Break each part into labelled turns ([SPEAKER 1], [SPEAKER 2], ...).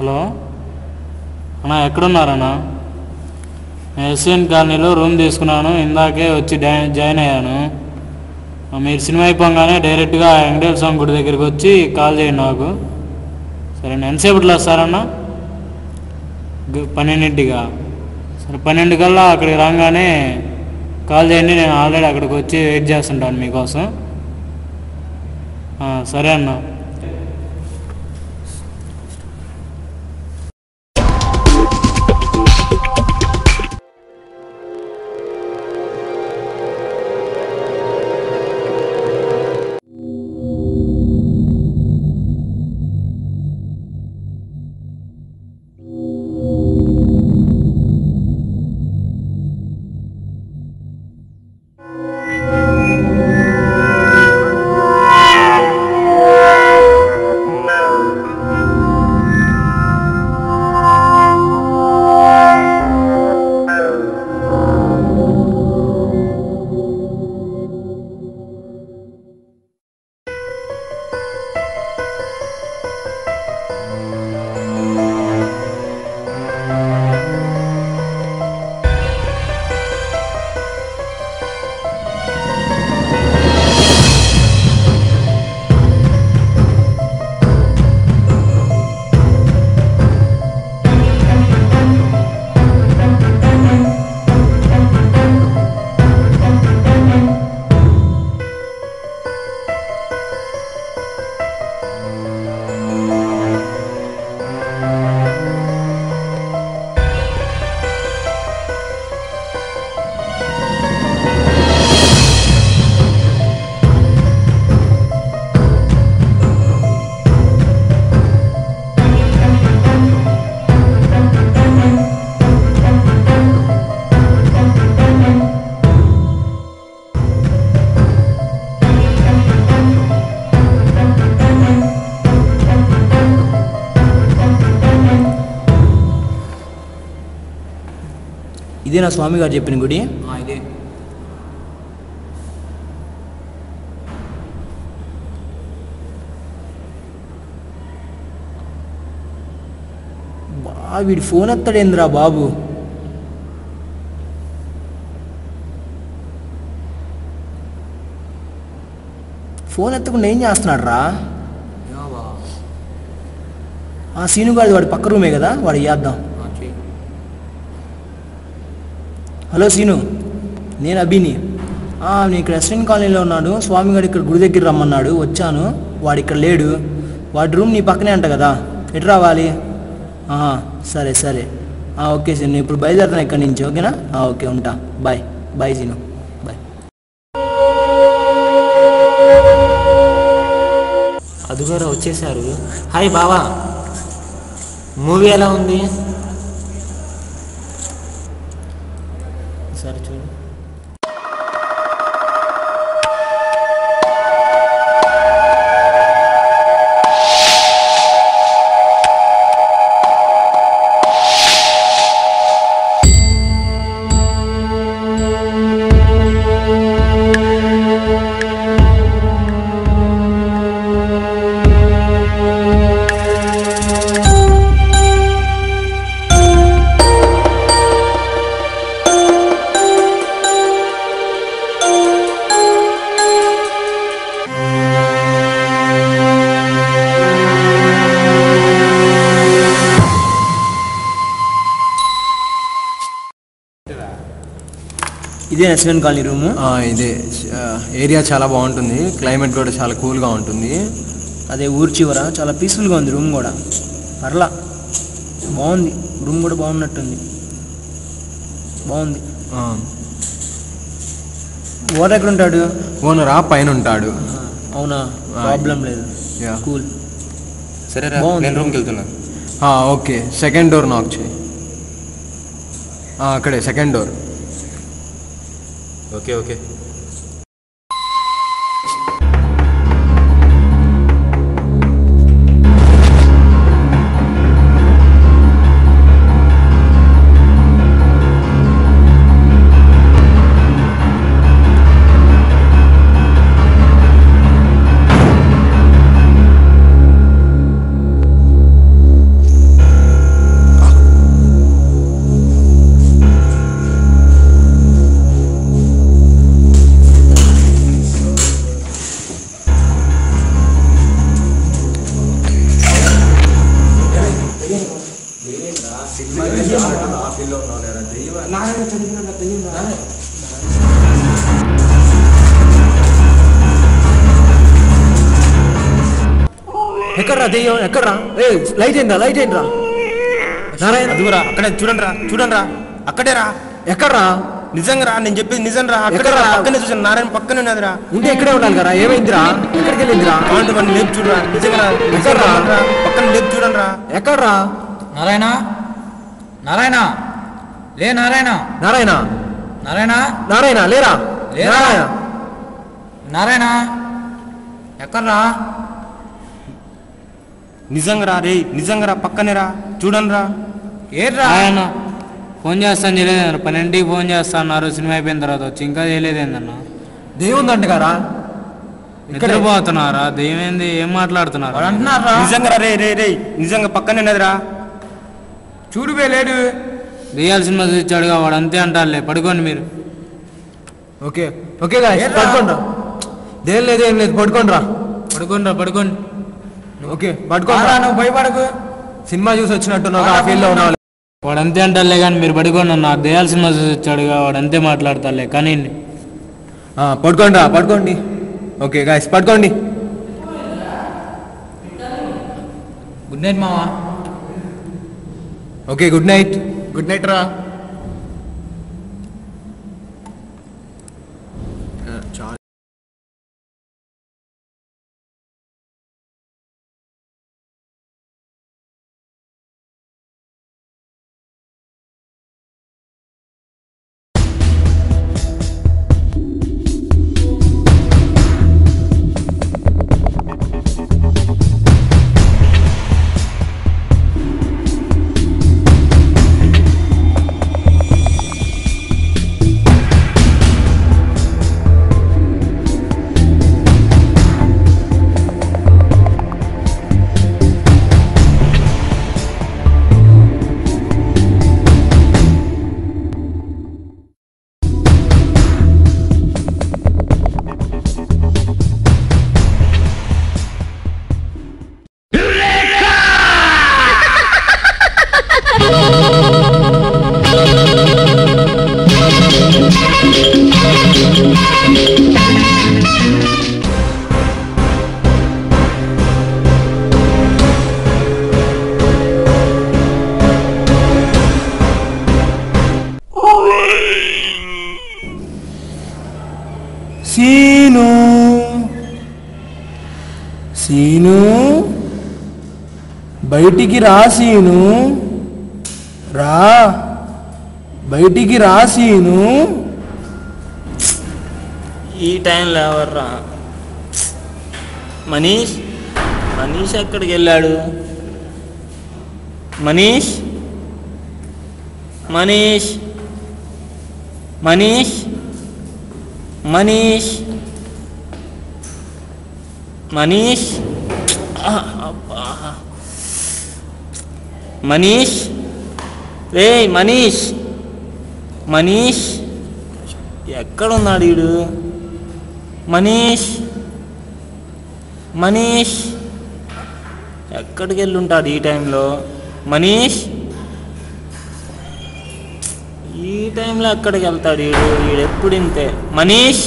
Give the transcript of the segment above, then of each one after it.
[SPEAKER 1] Hello అన్నా ఎక్కడున్నారన్నా నేను SN కాలనీలో రూమ్ తీసుకున్నాను ఇందాకే వచ్చి డై- జాయిన్ అయ్యాను ఆ, మీరు సినిమా అయిపోగానే డైరెక్ట్గా వెంకటేశ్వర స్వామి గుడి దగ్గరికి వచ్చి కాల్ చేయండి నాకు సరే ఎంతసేపట్లో వస్తారన్నా గ- పన్నెండింటిగా సరే పన్నెండు కల్లా అక్కడికి రాగానే కాల్ చేయండి నేను ఆల్రెడీ అక్కడికి వచ్చి వెయిట్ చేస్తుంటాను మీకోసం ఆ, సరే అన్నా
[SPEAKER 2] ఇదే నా స్వామి గారు చెప్పిన గుడి
[SPEAKER 3] ఇదే
[SPEAKER 2] బా వీడి ఫోన్ ఎత్తాడేంద్రా బాబు ఫోన్ ఎత్తకుండా ఏం చేస్తున్నాడు రా
[SPEAKER 3] ఏమో బా
[SPEAKER 2] ఆ సీను గారి వాడి పక్క రూమే కదా వాడు చేద్దాం
[SPEAKER 3] ఆ, చెయ్యి
[SPEAKER 2] హలో సీను నేను అభిని ఆ, నేను ఇక్కడ ఎస్ఎన్ కాలనీలో ఉన్నాడు స్వామి గారు ఇక్కడ గుడి దగ్గర రమ్మన్నాడు వచ్చాను వాడు ఇక్కడ లేడు వాడి రూమ్ నీ పక్కనే అంట కదా ఎటు రావాలి ఆహా, సరే సరే ఆ, ఓకే సీను నేను ఇప్పుడు బయలుదేరుతాను ఇక్కడి నుంచి ఓకేనా ఆ, ఓకే ఉంటా బాయ్ బాయ్ సీను బాయ్
[SPEAKER 3] అదుగారు వచ్చేసారు హాయ్ బావా మూవీ ఎలా ఉంది సరే చూడు
[SPEAKER 2] ఇదే ఎస్ఎన్ కాలనీ రూము
[SPEAKER 4] ఆ, ఇదే ఆ, ఏరియా చాలా బాగుంటుంది క్లైమేట్ కూడా చాలా కూల్గా ఉంటుంది
[SPEAKER 2] అదే ఊరు చివర చాలా పీస్ఫుల్గా ఉంది రూమ్ కూడా పర్లా బాగుంది రూమ్ కూడా బాగున్నట్టుంది బాగుంది
[SPEAKER 4] ఆ,
[SPEAKER 2] ఓటర్ ఎక్కడ ఉంటాడు
[SPEAKER 4] ఓనర్ ఆ పైన ఉంటాడు
[SPEAKER 2] అవునా ప్రాబ్లం లేదు
[SPEAKER 4] యా.
[SPEAKER 2] కూల్
[SPEAKER 5] సరేరా
[SPEAKER 2] బాగుంది.
[SPEAKER 5] నేను రూమ్కి వెళ్తున్నా
[SPEAKER 4] ఆ, ఓకే సెకండ్ డోర్ నాక్ చేయి ఆ, అక్కడే సెకండ్ డోర్
[SPEAKER 5] ఓకే ఓకే
[SPEAKER 2] ఎక్కడ్రా దెయ్యం ఎక్కడ్రా ఏ లైట్ ఏంద్రా లైట్ ఏంట్రా నారాయణ
[SPEAKER 5] అదిగురా అక్కడే చూడండి రా చూడండి రా అక్కడే రా
[SPEAKER 2] ఎక్కడ్రా
[SPEAKER 5] నిజంగా రా నేను చెప్పేది నిజం రా అక్కడే
[SPEAKER 2] ఎక్కడ్రా?
[SPEAKER 5] రా, పక్కనే చూసాను నారాయణ పక్కనే ఉన్నదిరా
[SPEAKER 2] ఉంటే ఇక్కడే ఉండాలి కదా ఏమైందిరా ఎక్కడికి వెళ్ళిందిరా
[SPEAKER 5] కావాలంటే వాడిని లేపు చూడరా నిజంగా రా, నిజంగా రా, పక్కన లేపు చూడండి రా
[SPEAKER 2] ఎక్కడ్రా
[SPEAKER 6] నారాయణ నారాయణ లే నారాయణ
[SPEAKER 2] నారాయణ
[SPEAKER 6] నారాయణ
[SPEAKER 2] నారాయణ లేరా
[SPEAKER 6] లేరా?
[SPEAKER 2] నారాయణ
[SPEAKER 6] నారాయణ ఎక్కడ్రా
[SPEAKER 5] నిజంగా రా రే నిజంగా రా పక్కనే రా చూడండి రా
[SPEAKER 6] ఏర్రా
[SPEAKER 1] ఆయన ఫోన్ చేస్తాను చేయలేదన్నారు పన్నెండింటికి ఫోన్ చేస్తా అన్నారు సినిమా అయిపోయిన తర్వాత వచ్చి ఇంకా చేయలేదేందన్న
[SPEAKER 2] దెయ్యం ఉందంట కదా ఇక్కడే
[SPEAKER 1] నిద్రపోతున్నారా దెయ్యమేంది ఏం మాట్లాడుతున్నారు
[SPEAKER 6] వాడు అంటున్నారా
[SPEAKER 5] నిజంగా రా రే రే రే నిజంగా పక్కనే ఉన్నదిరా
[SPEAKER 6] చూడుబే లేడు
[SPEAKER 1] దెయ్యాల సినిమా చూపించాడుగా వాడు అంతే అంటారులే పడుకోండి మీరు
[SPEAKER 2] ఓకే ఓకే గాయస్
[SPEAKER 6] ఏర్రా?
[SPEAKER 2] పడుకోండి దేం లేదు ఏం లేదు పడుకోండి రా
[SPEAKER 1] పడుకోండి రా పడుకోండి
[SPEAKER 2] ఓకే పడుకోండి
[SPEAKER 6] రారా
[SPEAKER 2] రా.
[SPEAKER 6] నువ్వు భయపడకు
[SPEAKER 2] సినిమా చూసి వచ్చినట్టున్నావు ఆ ఫీల్డ్ లో ఉన్నావు
[SPEAKER 1] వాడు అంతే అంటారులే కానీ మీరు పడుకోండి అన్న దెయ్యాల సినిమా చూపించాడుగా వాడు అంతే మాట్లాడతారులే కానీ
[SPEAKER 2] ఆ, పడుకోండి రా పడుకోండి ఓకే గాయస్ పడుకోండి
[SPEAKER 6] గుడ్ నైట్ మావా
[SPEAKER 2] okay good night
[SPEAKER 5] good night రా
[SPEAKER 2] సీను సీను బయటికి రా సీను రా బయటికి రా సీను
[SPEAKER 3] ఈ టైంలో ఎవర్రా మనీష్ మనీష్ ఎక్కడికి వెళ్ళాడు మనీష్ మనీష్ మనీష్ మనీష్ మనీష్ ఆ, అబ్బా. మనీష్ రే మనీష్ మనీష్ ఎక్కడున్నాడు వీడు మనీష్ మనీష్ ఎక్కడికి వెళ్ళి ఉంటాడు ఈ టైంలో మనీష్ ఈ టైంలో ఎక్కడికి వెళ్తాడు వీడు వీడు ఎప్పుడు ఇంతే మనీష్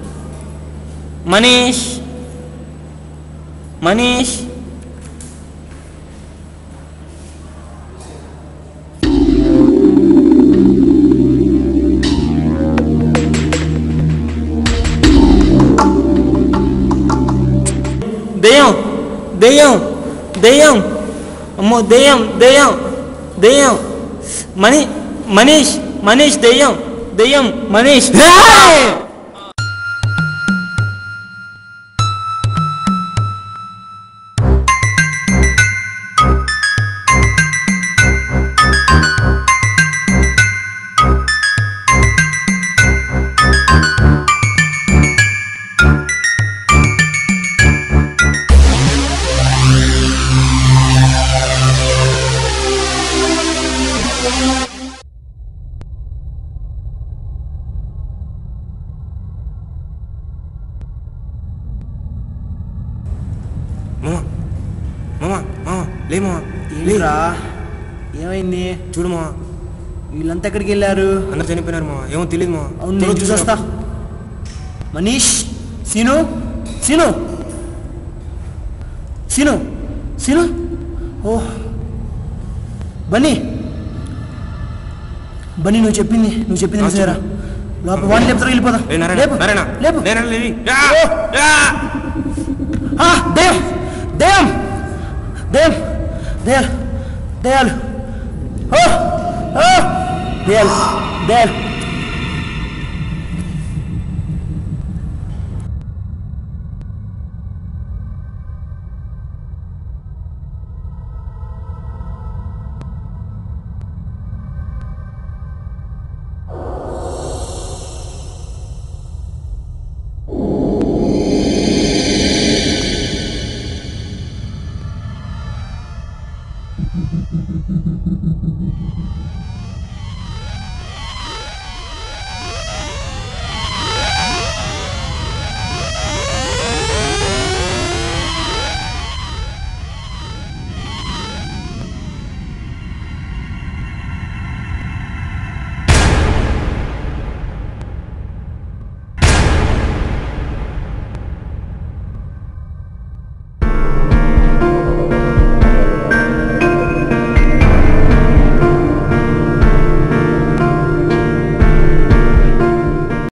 [SPEAKER 3] మనీష్ మనీష్ దెయ్యం దెయ్యం దెయ్యం అమ్మో దెయ్యం దెయ్యం దెయ్యం మనీ మనీష్ మనీష్ దెయ్యం దెయ్యం మనీష్
[SPEAKER 5] మామ మామ మామ లే మామ లే
[SPEAKER 2] ఏంట్రా ఏమైంది
[SPEAKER 5] చూడు మామ
[SPEAKER 2] వీళ్ళంతా ఎక్కడికి వెళ్ళారు
[SPEAKER 5] అందరు చనిపోయినారు మా ఏమో తెలియదు మా
[SPEAKER 2] అవును నేను చూసొస్తా మనీష్ సీను సీను సీను సీను ఓ బన్నీ బన్నీ నువ్వు చెప్పింది నువ్వు చెప్పింది
[SPEAKER 5] ఆ,
[SPEAKER 2] నిజమేరా లోపల వాడిని లేపుతారు వెళ్ళిపోదాం
[SPEAKER 5] ఏ నారాయణ
[SPEAKER 2] లేపు
[SPEAKER 5] నారాయణ
[SPEAKER 2] లేపు
[SPEAKER 5] నారాయణ లేవి. ఆ!
[SPEAKER 2] ఓ!
[SPEAKER 5] ఆ!
[SPEAKER 2] ఆ, దెయ్యం దెయ్యం దెయ్యం దెయ్యాలు దెయ్యాలు ఓ! ఓ! దెయ్యాలు దెయ్యాలు